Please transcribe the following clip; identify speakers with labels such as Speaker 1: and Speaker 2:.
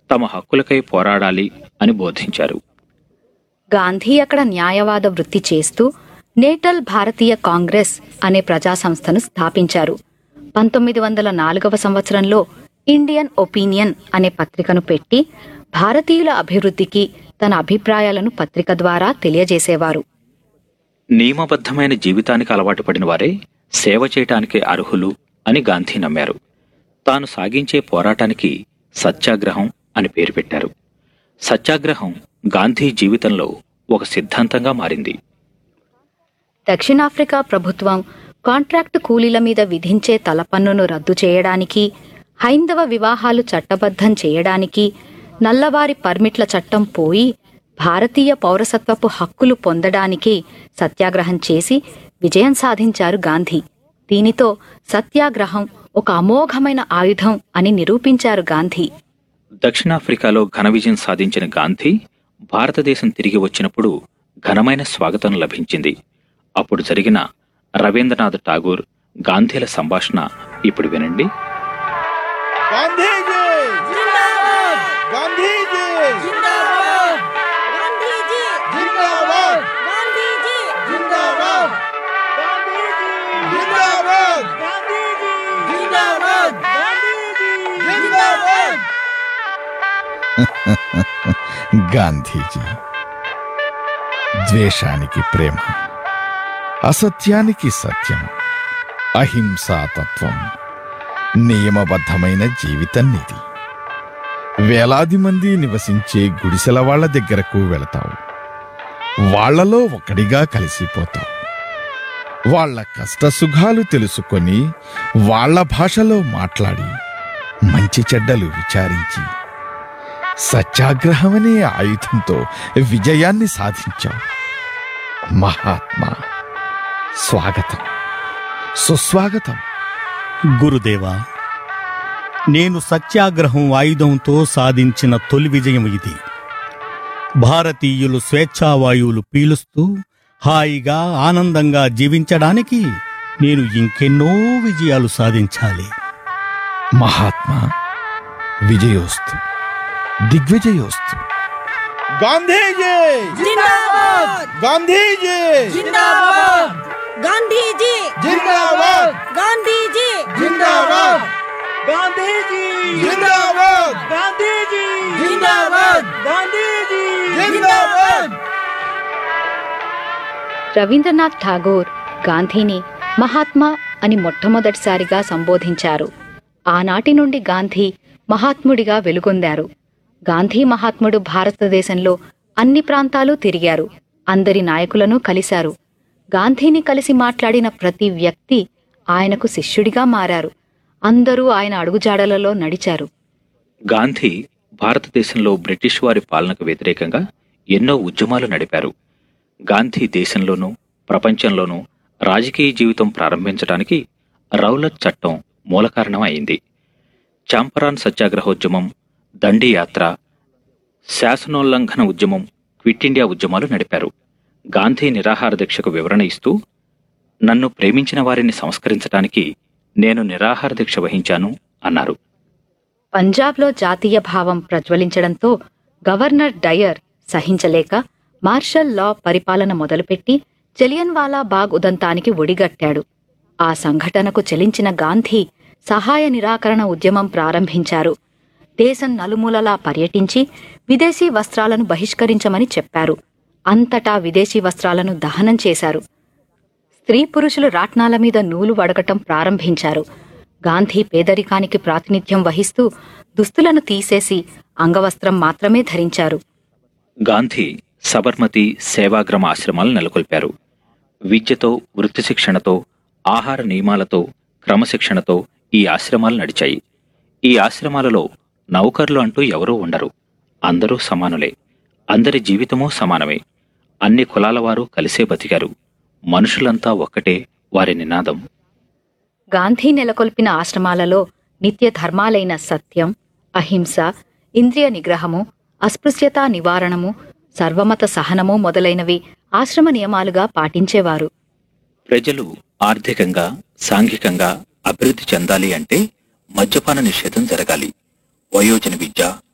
Speaker 1: తమ హక్కులకై పోరాడాలి అని బోధించారు
Speaker 2: గాంధీ అక్కడ న్యాయవాద వృత్తి చేస్తూ నేటల్ భారతీయ కాంగ్రెస్ అనే ప్రజా సంస్థను స్థాపించారు పంతొమ్మిది వందల నాలుగవ సంవత్సరంలో ఇండియన్ ఒపీనియన్ అనే పత్రికను పెట్టి భారతీయుల అభివృద్ధికి తన అభిప్రాయాలను పత్రిక ద్వారా తెలియజేసేవారు
Speaker 1: నియమబద్ధమైన జీవితానికి అలవాటు పడిన వారే సేవ చేయటానికి అర్హులు అని గాంధీ నమ్మారు తాను సాగించే పోరాటానికి సత్యాగ్రహం అని పేరు పెట్టారు సత్యాగ్రహం గాంధీ జీవితంలో ఒక సిద్ధాంతంగా మారింది
Speaker 2: దక్షిణాఫ్రికా ప్రభుత్వం కాంట్రాక్టు కూలీల మీద విధించే తలపన్నును రద్దు చేయడానికి హైందవ వివాహాలు చట్టబద్ధం చేయడానికి నల్లవారి పర్మిట్ల చట్టం పోయి భారతీయ పౌరసత్వపు హక్కులు పొందడానికి సత్యాగ్రహం చేసి విజయం సాధించారు గాంధీ దీనితో సత్యాగ్రహం ఒక అమోఘమైన ఆయుధం అని నిరూపించారు గాంధీ
Speaker 1: దక్షిణాఫ్రికాలో ఘన విజయం సాధించిన గాంధీ భారతదేశం తిరిగి వచ్చినప్పుడు ఘనమైన స్వాగతం లభించింది అప్పుడు జరిగిన రవీంద్రనాథ్ ఠాగూర్ గాంధీల సంభాషణ ఇప్పుడు వినండి
Speaker 3: गांधी जी
Speaker 4: जिंदाबाद
Speaker 3: गांधी जी
Speaker 4: जिंदाबाद गांधी जी
Speaker 3: जिंदाबाद
Speaker 4: गांधी जी
Speaker 3: जिंदाबाद गांधी जी जिंदाबाद
Speaker 4: गांधी जी जिंदाबाद गांधी जी
Speaker 3: जिंदाबाद
Speaker 5: గాంధీజీ ద్వేషానికి ప్రేమ అసత్యానికి సత్యం అహింసా తత్వం నియమబద్ధమైన జీవితం నిధి వేలాది మంది నివసించే గుడిసెల వాళ్ళ దగ్గరకు వెళతావు వాళ్ళలో ఒకడిగా కలిసిపోతావు వాళ్ళ కష్టసుఖాలు తెలుసుకొని వాళ్ళ భాషలో మాట్లాడి మంచి చెడ్డలు విచారించి సత్యాగ్రహమనే ఆయుధంతో విజయాన్ని సాధించాం మహాత్మా స్వాగతం సుస్వాగతం
Speaker 6: గురుదేవా నేను సత్యాగ్రహం ఆయుధంతో సాధించిన తొలి విజయం ఇది భారతీయులు స్వేచ్ఛావాయువులు పీలుస్తూ హాయిగా ఆనందంగా జీవించడానికి నేను ఇంకెన్నో విజయాలు సాధించాలి
Speaker 5: మహాత్మా విజయోస్తు దిగ్విజయోస్తు
Speaker 3: गांधी जी
Speaker 4: जिंदाबाद
Speaker 3: गांधी जी
Speaker 4: जिंदाबाद गांधी जी
Speaker 3: जिंदाबाद
Speaker 4: गांधी जी
Speaker 3: जिंदाबाद
Speaker 4: गांधी जी
Speaker 3: जिंदाबाद
Speaker 4: गांधी जी जिंदाबाद गांधी जी
Speaker 3: जिंदाबाद
Speaker 2: రవీంద్రనాథ్ ఠాగూర్ గాంధీని మహాత్మా అని మొట్టమొదటిసారిగా సంబోధించారు ఆనాటి నుండి గాంధీ మహాత్ముడిగా వెలుగొందారు గాంధీ మహాత్ముడు భారతదేశంలో అన్ని ప్రాంతాలు తిరిగారు అందరి నాయకులను కలిశారు గాంధీని కలిసి మాట్లాడిన ప్రతి వ్యక్తి ఆయనకు శిష్యుడిగా మారారు అందరూ ఆయన అడుగుజాడలలో నడిచారు
Speaker 1: గాంధీ భారతదేశంలో బ్రిటిష్ వారి పాలనకు వ్యతిరేకంగా ఎన్నో ఉద్యమాలు నడిపారు గాంధీ దేశంలోనూ ప్రపంచంలోనూ రాజకీయ జీవితం ప్రారంభించడానికి రౌలత్ చట్టం మూల కారణం అయింది చాంపరాన్ సత్యాగ్రహోద్యమం దండి యాత్ర శాసనోల్లంఘన ఉద్యమం క్విట్ ఇండియా ఉద్యమాలు నడిపారు గాంధీ నిరాహార దీక్షకు వివరణ ఇస్తూ నన్ను ప్రేమించిన వారిని సంస్కరించడానికి నేను నిరాహార దీక్ష వహించాను అన్నారు
Speaker 2: పంజాబ్లో జాతీయ భావం ప్రజ్వలించడంతో గవర్నర్ డయర్ సహించలేక మార్షల్ లా పరిపాలన మొదలుపెట్టి జలియన్వాలా బాగ్ ఉదంతానికి ఒడిగట్టాడు ఆ సంఘటనకు చెలించిన గాంధీ సహాయ నిరాకరణ ఉద్యమం ప్రారంభించారు దేశం నలుమూలలా పర్యటించి విదేశీ వస్త్రాలను బహిష్కరించమని చెప్పారు అంతటా విదేశీ వస్త్రాలను దహనం చేశారు స్త్రీ పురుషులు రాట్నాల మీద నూలు వడకటం ప్రారంభించారు గాంధీ పేదరికానికి ప్రాతినిధ్యం వహిస్తూ దుస్తులను తీసేసి అంగవస్త్రం మాత్రమే ధరించారు
Speaker 1: గాంధీ సబర్మతి సేవాగ్రామ ఆశ్రమాలు నెలకొల్పారు విద్యతో వృత్తి శిక్షణతో ఆహార నియమాలతో క్రమశిక్షణతో ఈ ఆశ్రమాలు నడిచాయి ఈ ఆశ్రమాలలో నౌకర్లు అంటూ ఎవరూ ఉండరు అందరూ సమానులే అందరి జీవితమూ సమానమే అన్ని కులాల వారు కలిసే బతికారు మనుషులంతా ఒక్కటే వారి నినాదం
Speaker 2: గాంధీ నెలకొల్పిన ఆశ్రమాలలో నిత్య ధర్మాలైన సత్యం అహింస ఇంద్రియ నిగ్రహము అస్పృశ్యతా నివారణము సర్వమత సహనము మొదలైనవి ఆశ్రమ నియమాలుగా పాటించేవారు
Speaker 1: ప్రజలు ఆర్థికంగా సాంఘికంగా అభివృద్ధి చెందాలి అంటే మద్యపాన నిషేధం జరగాలి వయోజన విద్య